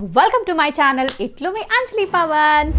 Welcome to my channel ఇట్లు మీ అంజలి Pawan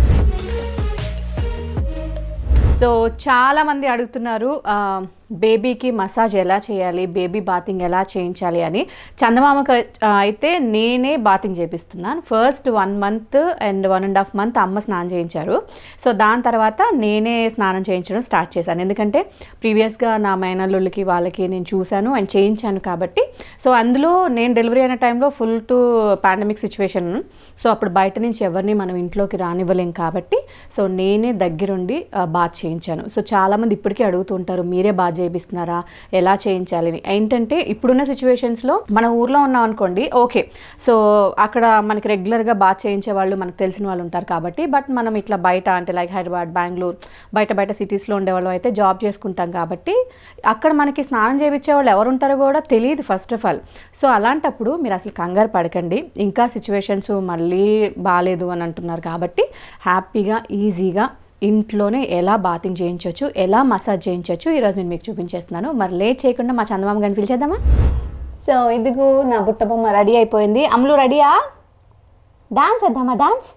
so చాలా మంది అడుగుతున్నారు ఆ, బేబీకి మసాజ్ ఎలా చేయాలి బేబీ బాతింగ్ ఎలా చేయించాలి అని చందమామకు ఆ, అయితే నేనే బాతింగ్ చేపిస్తున్నాను first one month and one and half month అమ్మ స్నానం చేయించారు సో దాని తర్వాత నేనే స్నానం చేయించడం స్టార్ట్ చేశాను ఎందుకంటే ప్రీవియస్గా నా మేనల్లుళ్ళకి వాళ్ళకి నేను చూశాను అండ్ చేయించాను కాబట్టి సో అందులో నేను డెలివరీ అయిన టైంలో full to pandemic situation so అప్పుడు బయట నుంచి ఎవరిని మనం ఇంట్లోకి రానివ్వలేం కాబట్టి సో నేనే దగ్గరుండి ఆ, బాత్ చేయించాను సో చాలామంది ఇప్పటికీ అడుగుతుంటారు మీరే బాత్ చేయిస్తున్నారా ఎలా చేయించాలి అని ఏంటంటే ఇప్పుడున్న సిచ్యువేషన్స్లో మన ఊర్లో ఉన్నాం అనుకోండి ఓకే సో అక్కడ మనకి రెగ్యులర్గా బాత్ చేయించే వాళ్ళు మనకు తెలిసిన వాళ్ళు ఉంటారు కాబట్టి బట్ మనం ఇట్లా బయట అంటే లైక్ హైదరాబాద్ బెంగళూరు బయట బయట సిటీస్లో ఉండేవాళ్ళు అయితే జాబ్ చేసుకుంటాం కాబట్టి అక్కడ మనకి స్నానం చేయించే వాళ్ళు ఎవరు ఉంటారో కూడా తెలియదు ఫస్ట్ ఆఫ్ ఆల్ సో అలాంటప్పుడు మీరు అసలు కంగారు పడకండి ఇంకా సిచ్యువేషన్స్ మళ్ళీ బాగాలేదు అని అంటున్నారు కాబట్టి హ్యాపీగా ఈజీగా ఇంట్లోనే ఎలా బాతింగ్ చేయించవచ్చు ఎలా మసాజ్ చేయించవచ్చు ఈరోజు నేను మీకు చూపించేస్తున్నాను మరి లేట్ చేయకుండా మా చందమామ గారిని పిలిచేద్దామా సో ఇదిగో నా బుట్ట బొమ్మ రెడీ అయిపోయింది అమ్ములు రెడీయా డాన్స్ వేద్దామా డాన్స్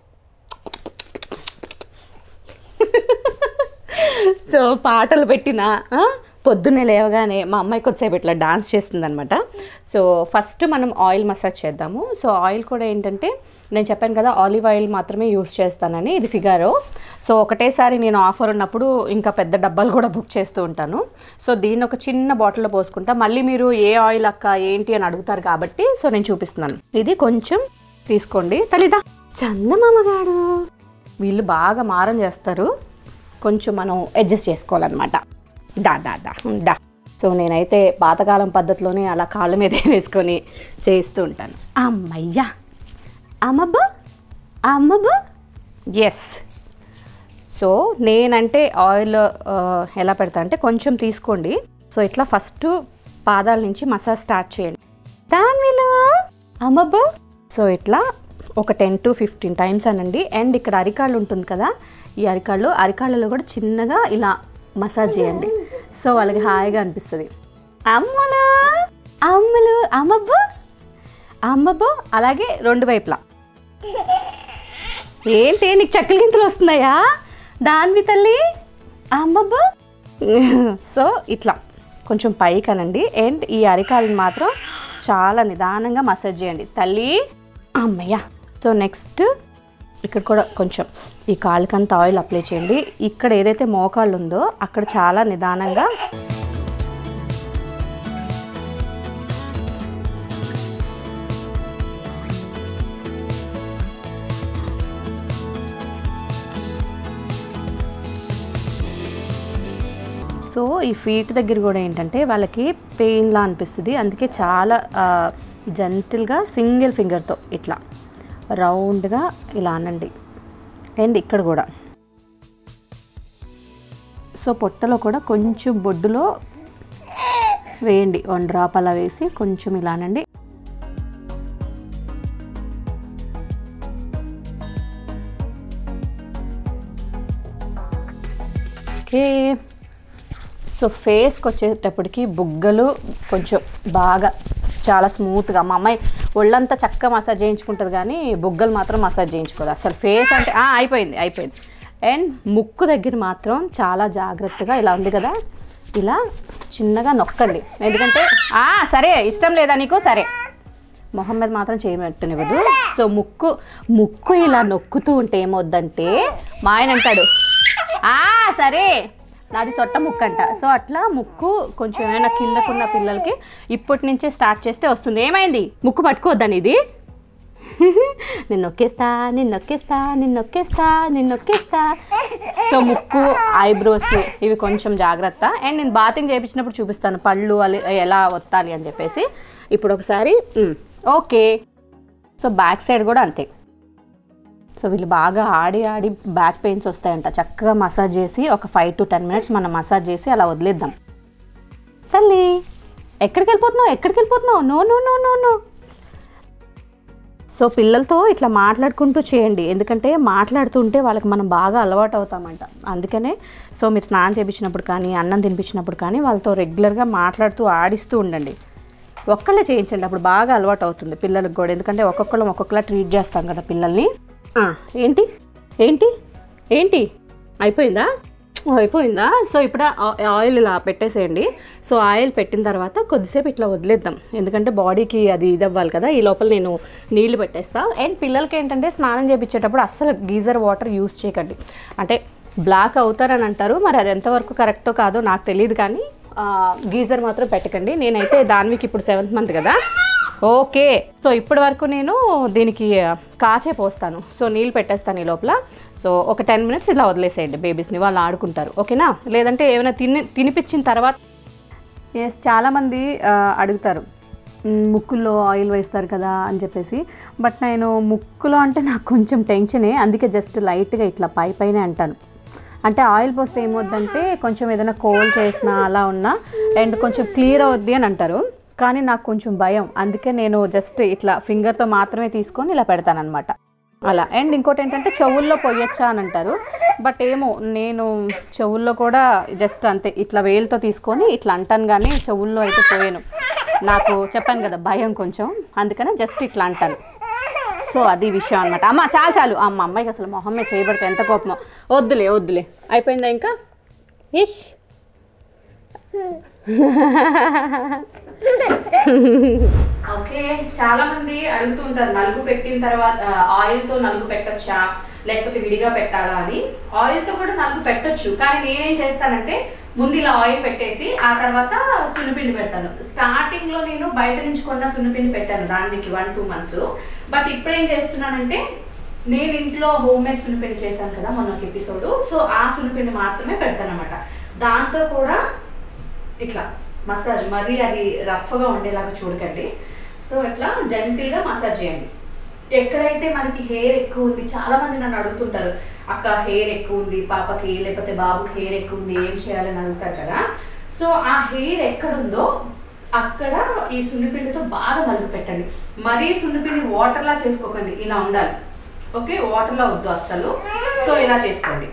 సో పాటలు పెట్టిన ఆ, పొద్దున్నే లేవగానే మా అమ్మాయి కొద్దిసేపు ఇట్లా డాన్స్ చేస్తుంది అనమాట సో ఫస్ట్ మనం ఆయిల్ మసాజ్ చేద్దాము సో ఆయిల్ కూడా ఏంటంటే నేను చెప్పాను కదా ఆలివ్ ఆయిల్ మాత్రమే యూస్ చేస్తానని ఇది ఫిగారో సో ఒకటేసారి నేను ఆఫర్ ఉన్నప్పుడు ఇంకా పెద్ద డబ్బాలు కూడా బుక్ చేస్తూ ఉంటాను సో దీన్ని ఒక చిన్న బాటిల్లో పోసుకుంటా మళ్ళీ మీరు ఏ ఆయిల్ అక్క ఏంటి అని అడుగుతారు కాబట్టి సో నేను చూపిస్తున్నాను ఇది కొంచెం తీసుకోండి తల్లిదా చందమామగాడు వీళ్ళు బాగా మారం చేస్తారు కొంచెం మనం అడ్జస్ట్ చేసుకోవాలన్నమాట దా దా దా దా సో నేనైతే పాతకాలం పద్ధతిలోనే అలా కాళ్ళ మీద వేసుకొని చేస్తూ ఉంటాను అమ్మయ్యా అమ్మబ్బా అమ్మబ్బా ఎస్ సో నేనంటే ఆయిల్ ఆ, ఎలా పెడతా అంటే కొంచెం తీసుకోండి సో ఇట్లా ఫస్ట్ పాదాల నుంచి మసాజ్ స్టార్ట్ చేయండి దానిలో అమ్మబ్బా సో ఇట్లా ఒక టెన్ టు ఫిఫ్టీన్ టైమ్స్ అనండి అండ్ ఇక్కడ అరికాళ్ళు ఉంటుంది కదా ఈ అరికాళ్ళు అరికాళ్ళలో కూడా చిన్నగా ఇలా మసాజ్ చేయండి సో వాళ్ళకి హాయిగా అనిపిస్తుంది అమ్మలు అమ్మలు అమ్మబ్బా అమ్మబ్బో అలాగే రెండు వైపులా ఏంటి నీకు చక్కల గింతలు వస్తున్నాయా దానివి తల్లి అమ్మబ్బా సో ఇట్లా కొంచెం పైకి అనండి అండ్ ఈ అరికాలను మాత్రం చాలా నిదానంగా మసాజ్ చేయండి తల్లి అమ్మయ్య సో నెక్స్ట్ ఇక్కడ కూడా కొంచెం ఈ కాళ్ళకంతా ఆయిల్ అప్లై చేయండి ఇక్కడ ఏదైతే మోకాళ్ళు ఉందో అక్కడ చాలా నిదానంగా సో ఈ ఫీట్ దగ్గర కూడా ఏంటంటే వాళ్ళకి పెయిన్లా అనిపిస్తుంది అందుకే చాలా జెంటిల్గా సింగిల్ ఫింగర్తో ఇట్లా రౌండ్గా ఇలా అనండి అండ్ ఇక్కడ కూడా సో పొట్టలో కూడా కొంచెం బొడ్డులో వేయండి వన్ డ్రాప్ అలా వేసి కొంచెం ఇలా అనండి ఓకే సో ఫేస్కి వచ్చేటప్పటికి బుగ్గలు కొంచెం బాగా చాలా స్మూత్గా మా అమ్మాయి ఒళ్ళంతా చక్కగా మసాజ్ చేయించుకుంటుంది కానీ బుగ్గలు మాత్రం మసాజ్ చేయించుకోదు అసలు ఫేస్ అంటే ఆ, అయిపోయింది అయిపోయింది అండ్ ముక్కు దగ్గర మాత్రం చాలా జాగ్రత్తగా ఇలా ఉంది కదా ఇలా చిన్నగా నొక్కండి ఎందుకంటే ఆ, సరే ఇష్టం లేదా నీకు సరే మొహం మీద మాత్రం చేయమట్టనివ్వదు సో ముక్కు ముక్కు ఇలా నొక్కుతూ ఉంటే ఏమవుద్దంటే మా ఆయన అంటాడు ఆ సరే నాది సొట్ట ముక్కు అంట సో అట్లా ముక్కు కొంచెం ఏమైనా కిందకున్న పిల్లలకి ఇప్పటి నుంచే స్టార్ట్ చేస్తే వస్తుంది ఏమైంది ముక్కు పట్టుకోవద్దని ఇది నిన్ను నొక్కేస్తా నిన్ను నొక్కేస్తా నిన్ను నొక్కేస్తా నిన్ను నొక్కేస్తా సో ముక్కు ఐబ్రోస్ ఇవి కొంచెం జాగ్రత్త అండ్ నేను బాతింగ్ చేయించినప్పుడు చూపిస్తాను పళ్ళు అలి- ఎలా ఒత్తాలి అని చెప్పేసి ఇప్పుడు ఒకసారి మ్, ఓకే సో బ్యాక్ సైడ్ కూడా అంతే సో వీళ్ళు బాగా ఆడి ఆడి బ్యాక్ పెయిన్స్ వస్తాయంట చక్కగా మసాజ్ చేసి ఒక ఫైవ్ టు టెన్ మినిట్స్ మనం మసాజ్ చేసి అలా వదిలేద్దాం తల్లి ఎక్కడికి వెళ్ళిపోతున్నావు ఎక్కడికి వెళ్ళిపోతున్నావు no no no no no so పిల్లలతో ఇట్లా మాట్లాడుకుంటూ చేయండి ఎందుకంటే మాట్లాడుతుంటే వాళ్ళకి మనం బాగా అలవాటు అవుతామంట అందుకనే సో మీరు స్నానం చేయించినప్పుడు కానీ అన్నం తినిపించినప్పుడు కానీ వాళ్ళతో రెగ్యులర్గా మాట్లాడుతూ ఆడిస్తూ ఉండండి ఒక్కళ్ళే చేయించండి అప్పుడు బాగా అలవాటు అవుతుంది పిల్లలకు కూడా ఎందుకంటే ఒక్కొక్కళ్ళం ఒక్కొక్కలా ట్రీట్ చేస్తాం కదా పిల్లల్ని ఆ, ఏంటి ఏంటి ఏంటి అయిపోయిందా ఓ, అయిపోయిందా సో ఇప్పుడు ఆ- ఆయిల్ ఇలా పెట్టేసేయండి సో ఆయిల్ పెట్టిన తర్వాత కొద్దిసేపు ఇట్లా వదిలేద్దాం ఎందుకంటే బాడీకి అది ఇది అవ్వాలి కదా ఈ లోపల నేను నీళ్లు పెట్టేస్తా అండ్ పిల్లలకి ఏంటంటే స్నానం చేయించేటప్పుడు అస్సలు గీజర్ వాటర్ యూస్ చేయకండి అంటే బ్లాక్ అవుతారని అంటారు మరి అది ఎంతవరకు కరెక్టో కాదో నాకు తెలియదు కానీ ఆ, గీజర్ మాత్రం పెట్టకండి నేనైతే దానికి ఇప్పుడు సెవెంత్ మంత్ కదా ఓకే సో ఇప్పటి వరకు నేను దీనికి కాచే పోస్తాను సో నీళ్ళు పెట్టేస్తాను ఈ లోపల సో ఒక టెన్ మినిట్స్ ఇలా వదిలేసేయండి బేబీస్ని వాళ్ళు ఆడుకుంటారు ఓకేనా లేదంటే ఏమైనా తిని తినిపించిన తర్వాత ఎస్ చాలామంది ఆ, అడుగుతారు "మ్, ముక్కుల్లో ఆయిల్ వేస్తారు కదా అని చెప్పేసి బట్ నేను ముక్కులో అంటే నాకు కొంచెం టెన్షనే అందుకే జస్ట్ లైట్గా ఇట్లా పై పైన అంటాను అంటే ఆయిల్ పోస్తే ఏమవుద్దంటే కొంచెం ఏదైనా కోల్ చేసినా అలా ఉన్నా అండ్ కొంచెం క్లియర్ అవుద్ది అని అంటారు కానీ నాకు కొంచెం భయం అందుకే నేను జస్ట్ ఇట్లా ఫింగర్తో మాత్రమే తీసుకొని ఇలా పెడతానమాట అలా అండ్ ఇంకోటి ఏంటంటే చెవుల్లో పోయొచ్చా అని అంటారు బట్ ఏమో నేను చెవుల్లో కూడా జస్ట్ అంతే ఇట్లా వేలుతో తీసుకొని ఇట్లా అంటాను కానీ చెవుల్లో అయితే పోయాను నాకు చెప్పాను కదా భయం కొంచెం అందుకనే జస్ట్ ఇట్లా అంటాను సో అది విషయం అనమాట అమ్మ చాలు చాలు అమ్మ అమ్మాయికి అసలు మొహమ్మే చేయబడితే ఎంత కోపమో వద్దులే వద్దులే అయిపోయిందా ఇంకా ఇష్ ఓకే చాలా మంది అడుగుతూ ఉంటారు నలుగు పెట్టిన తర్వాత ఆయిల్ తో నలుగు పెట్టొచ్చా లేకపోతే విడిగా పెట్టాలా అని ఆయిల్ తో కూడా నలుగు పెట్టొచ్చు కానీ నేనేం చేస్తానంటే ముందు ఇలా ఆయిల్ పెట్టేసి ఆ తర్వాత సున్నిపిండి పెడతాను స్టార్టింగ్ లో నేను బయట నుంచి కొన్న సున్నిపిండి పెట్టాను దానికి వన్ టూ మంత్స్ బట్ ఇప్పుడు ఏం చేస్తున్నానంటే నేను ఇంట్లో హోమ్ మేడ్ సున్నిపిండి చేశాను కదా మొన్న ఒక ఎపిసోడ్ సో ఆ సున్నిపిండి మాత్రమే పెడతాను అనమాట దాంతో కూడా ఇట్లా మసాజ్ మరీ అది రఫ్గా ఉండేలాగా చూడకండి సో ఇట్లా జెంటిల్గా మసాజ్ చేయండి ఎక్కడైతే మనకి హెయిర్ ఎక్కువ ఉంది చాలా మంది నన్ను అడుగుతుంటారు అక్క హెయిర్ ఎక్కువ ఉంది పాపకి లేకపోతే బాబుకి హెయిర్ ఎక్కువ ఉంది ఏం చేయాలని అడుగుతారు కదా సో ఆ హెయిర్ ఎక్కడుందో అక్కడ ఈ సున్నిపిండితో బాగా నలుగు పెట్టండి మరీ సున్నిపిండి వాటర్లా చేసుకోకండి ఇలా ఉండాలి ఓకే వాటర్లో వద్దు అస్సలు సో ఇలా చేసుకోండి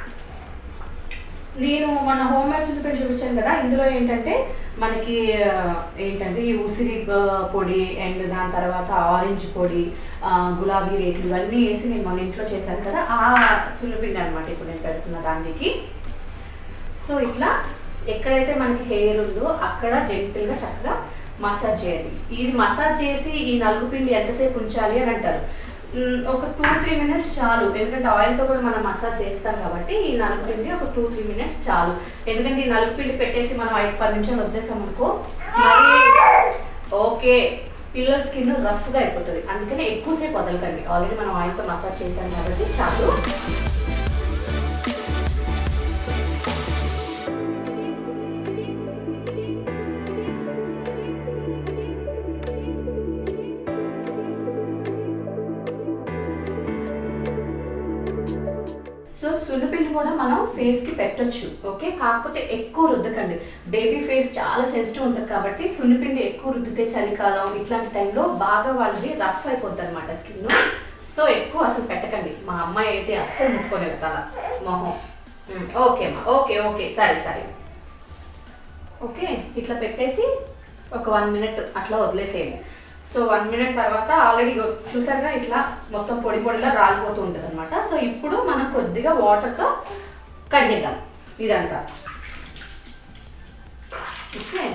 నేను మన హోమ్ మేడ్ సున్నిపిండి చూపించాను కదా ఇందులో ఏంటంటే మనకి ఆ, ఏంటంటే ఈ ఉసిరి ఆ, పొడి అండ్ దాని తర్వాత ఆరెంజ్ పొడి ఆ, గులాబీ రేట్లు ఇవన్నీ వేసి నేను మన ఇంట్లో చేశాను కదా ఆ సున్నిపిండి అనమాట ఇప్పుడు నేను పెడుతున్న దానికి సో ఇట్లా ఎక్కడైతే మనకి హెయిర్ ఉందో అక్కడ జెంటిల్గా చక్కగా మసాజ్ చేయాలి ఇది మసాజ్ చేసి ఈ నలుగు పిండి ఎంతసేపు ఉంచాలి అని అంటారు మ్, ఒక టూ త్రీ మినిట్స్ చాలు ఎందుకంటే ఆయిల్తో కూడా మనం మసాజ్ చేస్తాం కాబట్టి ఈ నలుగు పిండి ఒక టూ త్రీ మినిట్స్ చాలు ఎందుకంటే ఈ నలుగు పిండి పెట్టేసి మనం ఐదు పది నిమిషాలు వదిలేసాం అనుకో మరి ఓకే పిల్లల స్కిన్ రఫ్గా అయిపోతుంది అందుకని ఎక్కువసేపు వదలకండి ఆల్రెడీ మనం ఆయిల్తో మసాజ్ చేసాం కాబట్టి చాలు సో సున్నిపిండి కూడా మనం ఫేస్ కి పెట్టొచ్చు ఓకే కాకపోతే ఎక్కువ రుద్దకండి బేబీ ఫేస్ చాలా సెన్సిటివ్ ఉంటుంది కాబట్టి సున్నిపిండి ఎక్కువ రుద్దితే చలికాలం ఇట్లాంటి టైంలో బాగా వాళ్ళది రఫ్ అయిపోద్ది అనమాట స్కిన్ సో ఎక్కువ అసలు పెట్టకండి మా అమ్మాయి అయితే అస్సలు ముట్టుకోలేదు తల మొహం ఉమ్, ఓకే అమ్మా ఓకే ఓకే సరే సరే ఓకే ఇట్లా పెట్టేసి ఒక వన్ మినిట్ అట్లా వదిలేసేయండి సో వన్ మినిట్ తర్వాత ఆల్రెడీ చూసారుగా ఇట్లా మొత్తం పొడి పొడిలా రాలిపోతూ ఉంటుంది అనమాట సో ఇప్పుడు మనం కొద్దిగా వాటర్తో కడిగేద్దాం ఇదంతా ఓకే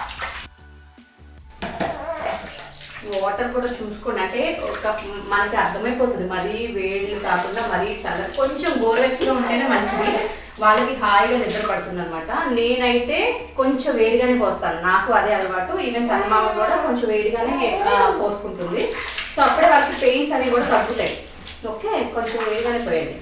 వాటర్ కూడా చూసుకోండి అంటే ఒక మనకి అర్థమైపోతుంది మరీ వేడి కాకుండా మరీ చల్ల కొంచెం గోరువెచ్చగా ఉంటేనే మంచిది వాళ్ళకి హాయిగా నిద్ర పడుతుంది అనమాట నేనైతే కొంచెం వేడిగానే పోస్తాను నాకు అదే అలవాటు ఈవెన్ చందమామ కూడా కొంచెం వేడిగానే ఆ, పోసుకుంటుంది సో అప్పుడే వాళ్ళకి పెయిన్స్ అనేవి కూడా తగ్గుతాయి ఓకే కొంచెం వేడిగానే పోయండి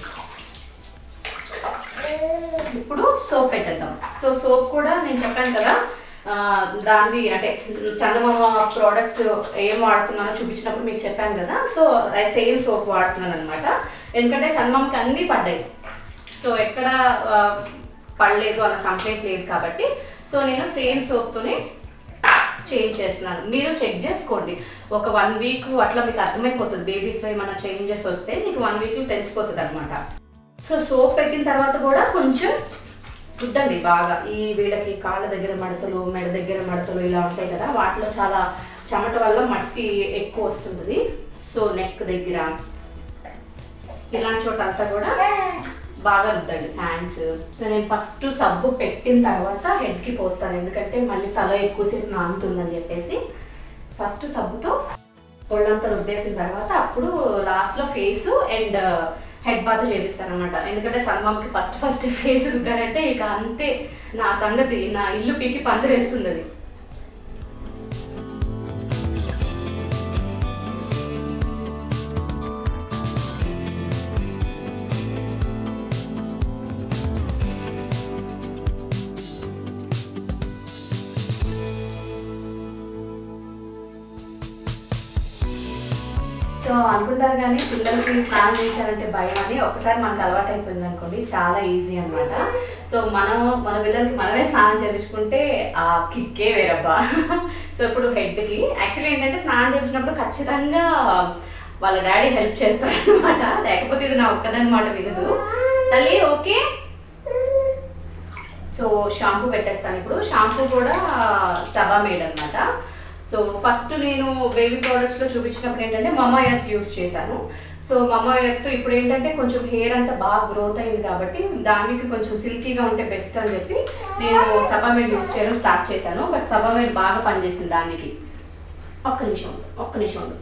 ఇప్పుడు సోప్ పెట్టేద్దాం సో సోప్ కూడా నేను చెప్పాను కదా ఆ, దాన్ని అంటే చందమామ ప్రోడక్ట్స్ ఏం వాడుతున్నానో చూపించినప్పుడు మీకు చెప్పాను కదా సో సేమ్ సోప్ వాడుతున్నాను అనమాట ఎందుకంటే చందమామకి అన్నీ పడ్డాయి సో ఎక్కడ ఆ, పడలేదు అన్న కంప్లైంట్ లేదు కాబట్టి సో నేను సేమ్ సోప్తోనే చేంజ్ చేస్తున్నాను మీరు చెక్ చేసుకోండి ఒక వన్ వీక్ అట్లా మీకు అర్థమైపోతుంది బేబీస్లో ఏమైనా చేంజెస్ వస్తే మీకు వన్ వీక్ తెలిసిపోతుంది అనమాట సో సోప్ పెట్టిన తర్వాత కూడా కొంచెం రుద్దండి బాగా ఈ వీళ్ళకి కాళ్ళ దగ్గర మడతలు మెడ దగ్గర మడతలు ఇలా ఉంటాయి కదా వాటిలో చాలా చెమట వల్ల మట్టి ఎక్కువ వస్తుంది సో నెక్ దగ్గర ఇలాంటి చోట అంతా కూడా బాగా రుద్దండి హ్యాండ్స్ సో నేను ఫస్ట్ సబ్బు పెట్టిన తర్వాత హెడ్కి పోస్తాను ఎందుకంటే మళ్ళీ తల ఎక్కువసేపు నానుతుందని చెప్పేసి ఫస్ట్ సబ్బుతో ఒళ్ళంతా రుద్దేసిన తర్వాత అప్పుడు లాస్ట్లో ఫేస్ అండ్ హెడ్ బాత్ చేపిస్తాను అనమాట ఎందుకంటే చందమామకి ఫస్ట్ ఫస్ట్ ఫేస్ రుద్దారంటే ఇక అంతే నా సంగతి నా ఇల్లు పీకి పందిరేస్తుంది అది సో అనుకుంటారు కానీ పిల్లలకి స్నానం చేశారంటే భయం అని ఒకసారి మనకు అలవాటు అయిపోయింది అనుకోండి చాలా ఈజీ అన్నమాట సో మనం మన పిల్లలకి మనమే స్నానం చేయించుకుంటే ఆ కిక్కే వేరబ్బా సో ఇప్పుడు హెడ్కి యాక్చువల్లీ ఏంటంటే స్నానం చేయించినప్పుడు ఖచ్చితంగా వాళ్ళ డాడీ హెల్ప్ చేస్తారు అనమాట లేకపోతే ఇది నా ఒక్కదని మాట వినదు తల్లి ఓకే సో షాంపూ పెట్టేస్తాను ఇప్పుడు షాంపూ కూడా సబా మేడ్ అనమాట సో ఫస్ట్ నేను బేబీ ప్రోడక్ట్స్లో చూపించినప్పుడు ఏంటంటే మమా ఎర్త్ యూస్ చేశాను సో మమా ఎర్త్ ఇప్పుడు ఏంటంటే కొంచెం హెయిర్ అంతా బాగా గ్రోత్ అయింది కాబట్టి దానికి కొంచెం సిల్కీగా ఉంటే బెస్ట్ అని చెప్పి నేను సబామేడ్ యూస్ చేయడం స్టార్ట్ చేశాను బట్ సబామేడ్ బాగా పనిచేసింది దానికి ఒక్క నిమిషం ఉండు, ఒక్క నిమిషం ఉండు.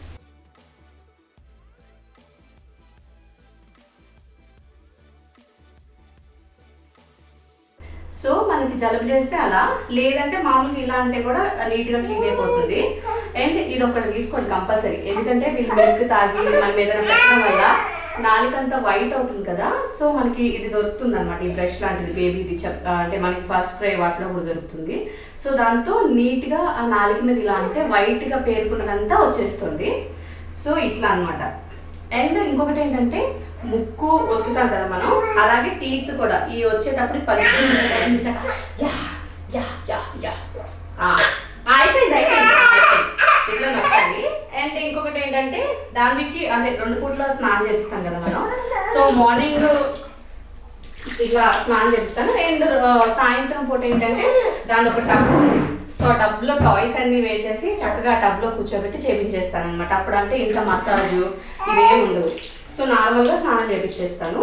సో మనకి జలుబు చేస్తే అలా లేదంటే మామూలుగా ఇలా అంటే కూడా నీట్గా క్లీన్ అయిపోతుంది అండ్ ఇది ఒకటి తీసుకోండి కంపల్సరీ ఎందుకంటే వీళ్ళు మిల్క్ తాగి మనం ఏదైనా పెట్టడం వల్ల నాలుకంతా వైట్ అవుతుంది కదా సో మనకి ఇది దొరుకుతుంది అనమాట ఈ బ్రష్ లాంటిది బేబీది చెప్ అంటే మనకి ఫస్ట్ క్రై వాటిలో కూడా దొరుకుతుంది సో దాంతో నీట్గా ఆ నాలుక మీద ఇలా అంటే వైట్గా పేరుకున్నదంతా వచ్చేస్తుంది సో ఇట్లా అన్నమాట అండ్ ఇంకొకటి ఏంటంటే ముక్కు ఒత్తుతాం కదా మనం అలాగే టీత్ కూడా ఈ వచ్చేటప్పుడు పలుకు యా యా యా యా ఆ, అయిపోయింది అయిపోయింది ఆ, అయిపోయింది ఇట్లా నొక్కాలి అండ్ ఇంకొకటి ఏంటంటే దానికి అదే రెండు పూట్ల స్నానం చేపిస్తాం కదా మనం సో మార్నింగ్ ఇట్లా స్నానం చేపిస్తాను అండ్ సాయంత్రం పూట ఏంటంటే దాని ఒక టబ్ ఉంది సో ఆ టబ్లో టాయ్స్ అన్ని వేసేసి చక్కగా ఆ టబ్లో కూర్చోబెట్టి చేపించేస్తాను అనమాట అప్పుడు అంటే ఇంత మసాజ్ ఇవేం ఉండదు సో నార్మల్గా స్నానం చేపించేస్తాను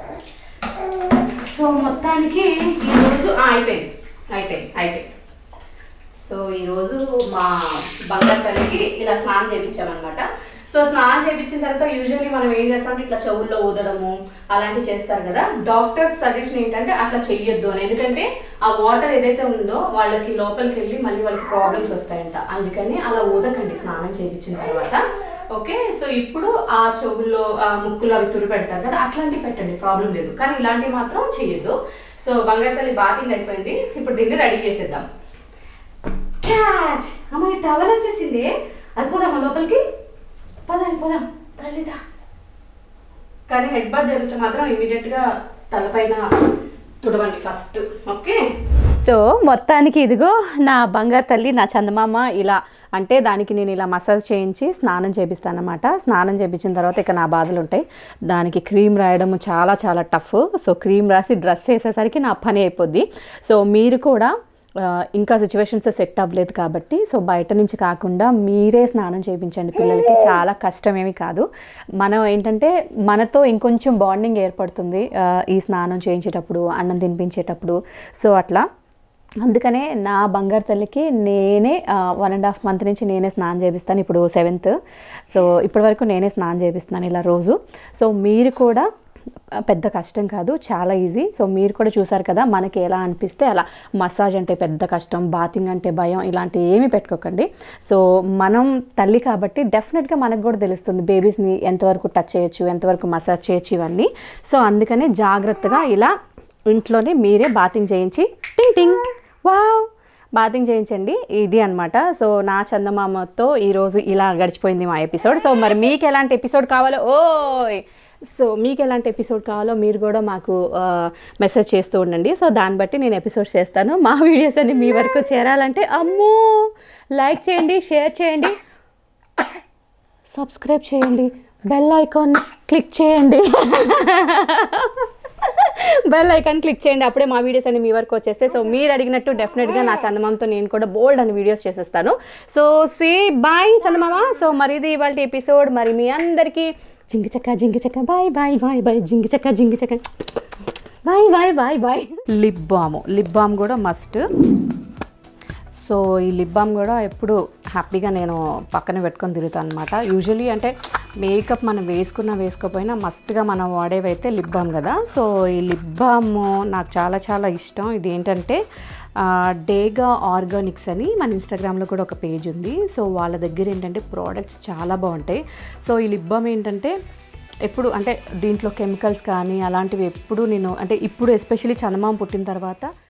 సో మొత్తానికి ఈరోజు ఆ, అయిపోయింది అయిపోయింది అయిపోయింది సో ఈరోజు మా బంగారు తల్లికి ఇలా స్నానం చేయించామన్నమాట సో స్నానం చేయించిన తర్వాత యూజువల్లీ మనం ఏం చేస్తామంటే ఇట్లా చెవుల్లో ఊదడము అలాంటివి చేస్తారు కదా డాక్టర్స్ సజెషన్ ఏంటంటే అట్లా చెయ్యొద్దు అని ఎందుకంటే ఆ వాటర్ ఏదైతే ఉందో వాళ్ళకి లోపలికి వెళ్ళి మళ్ళీ వాళ్ళకి ప్రాబ్లమ్స్ వస్తాయంట అందుకని అలా ఊదకండి స్నానం చేయించిన తర్వాత ఓకే సో ఇప్పుడు ఆ చెవుల్లో ఆ ముక్కులు అవి తురి పెడతారు కదా అట్లాంటివి పెట్టండి ప్రాబ్లం లేదు కానీ ఇలాంటివి మాత్రం చెయ్యొద్దు సో బంగారు తల్లి బాతింగ్ అయిపోయింది ఇప్పుడు దీన్ని రెడీ చేసేద్దాం క్యాచ్ అమ్మ ఈ టవల్ వచ్చేసింది అది పోదామా లోపలికి పోదాం పోదాం తల్లిదా కానీ హెడ్ బాత్ చేపిస్తే మాత్రం ఇమీడియట్గా తలపైన తుడవండి ఫస్ట్ ఓకే సో మొత్తానికి ఇదిగో నా బంగారు తల్లి నా చందమామ ఇలా అంటే దానికి నేను ఇలా మసాజ్ చేయించి స్నానం చేపిస్తాను అనమాట స్నానం చేయించిన తర్వాత ఇక నా బాధలు ఉంటాయి దానికి క్రీమ్ రాయడం చాలా చాలా టఫ్ సో క్రీమ్ రాసి డ్రెస్ వేసేసరికి నా పని అయిపోద్ది సో మీరు కూడా ఆ, ఇంకా సిచ్యువేషన్స్ సెట్ అవ్వలేదు కాబట్టి సో బయట నుంచి కాకుండా మీరే స్నానం చేయించండి పిల్లలకి చాలా కష్టమేమి కాదు మనం ఏంటంటే మనతో ఇంకొంచెం బాండింగ్ ఏర్పడుతుంది ఆ, ఈ స్నానం చేయించేటప్పుడు అన్నం తినిపించేటప్పుడు సో అట్లా అందుకనే నా బంగారు తల్లికి నేనే వన్ అండ్ హాఫ్ మంత్ నుంచి నేనే స్నానం చేపిస్తాను ఇప్పుడు సెవెంత్ సో ఇప్పటి వరకు నేనే స్నానం చేపిస్తున్నాను ఇలా రోజు సో మీరు కూడా ఆ, పెద్ద కష్టం కాదు చాలా ఈజీ సో మీరు కూడా చూసారు కదా మనకి ఎలా అనిపిస్తే అలా మసాజ్ అంటే పెద్ద కష్టం బాతింగ్ అంటే భయం ఇలాంటివి ఏమీ పెట్టుకోకండి సో మనం తల్లి కాబట్టి డెఫినెట్గా మనకు కూడా తెలుస్తుంది బేబీస్ని ఎంతవరకు టచ్ చేయొచ్చు ఎంతవరకు మసాజ్ చేయొచ్చు ఇవన్నీ సో అందుకనే జాగ్రత్తగా ఇలా ఇంట్లోనే మీరే బాతింగ్ చేయించి టింగ్ టింగ్ వావ్ బాతింగ్ చేయించండి ఇది అనమాట సో నా చందమామతో ఈరోజు ఇలా గడిచిపోయింది మా ఎపిసోడ్ సో మరి మీకు ఎలాంటి ఎపిసోడ్ కావాలో ఓయ్ సో మీకు ఎలాంటి ఎపిసోడ్ కావాలో మీరు కూడా మాకు మెసేజ్ చేస్తూ ఉండండి సో దాన్ని బట్టి నేను ఎపిసోడ్స్ చేస్తాను మా వీడియోస్ అన్ని మీ వరకు చేరాలంటే అమ్మో లైక్ చేయండి షేర్ చేయండి సబ్స్క్రైబ్ చేయండి బెల్ ఐకాన్ క్లిక్ చేయండి బెల్ ఐకాన్ క్లిక్ చేయండి అప్పుడే మా వీడియోస్ అన్ని మీ వరకు వచ్చేస్తాయి సో మీరు అడిగినట్టు డెఫినెట్గా నా చందమామతో నేను కూడా బోల్డ్ అని వీడియోస్ చేసేస్తాను so say bye Chandamama so మరి ఇది ఇవాళ ఎపిసోడ్ మరి మీ అందరికీ జింగి చక్క జింగి చక్క బాయ్ బాయ్ బాయ్ బాయ్ జింగి చక్క జింగి చక్క bye bye bye bye lip balm lip balm కూడా మస్ట్ సో ఈ లిప్ బామ్ కూడా ఎప్పుడు హ్యాపీగా నేను పక్కన పెట్టుకొని తిరుగుతాను అనమాట యూజువలీ అంటే మేకప్ మనం వేసుకున్నా వేసుకోకపోయినా మస్తుగా మనం వాడేవైతే లిప్ బామ్ కదా సో ఈ లిప్ బామ్ నాకు చాలా చాలా ఇష్టం ఇది ఏంటంటే ఆ, డేగా ఆర్గానిక్స్ అని మన ఇన్స్టాగ్రామ్లో కూడా ఒక పేజ్ ఉంది సో వాళ్ళ దగ్గర ఏంటంటే ప్రోడక్ట్స్ చాలా బాగుంటాయి సో ఈ లిప్ బామ్ ఏంటంటే ఎప్పుడు అంటే దీంట్లో కెమికల్స్ కానీ అలాంటివి ఎప్పుడు నేను అంటే ఇప్పుడు ఎస్పెషల్లీ చందమామ పుట్టిన తర్వాత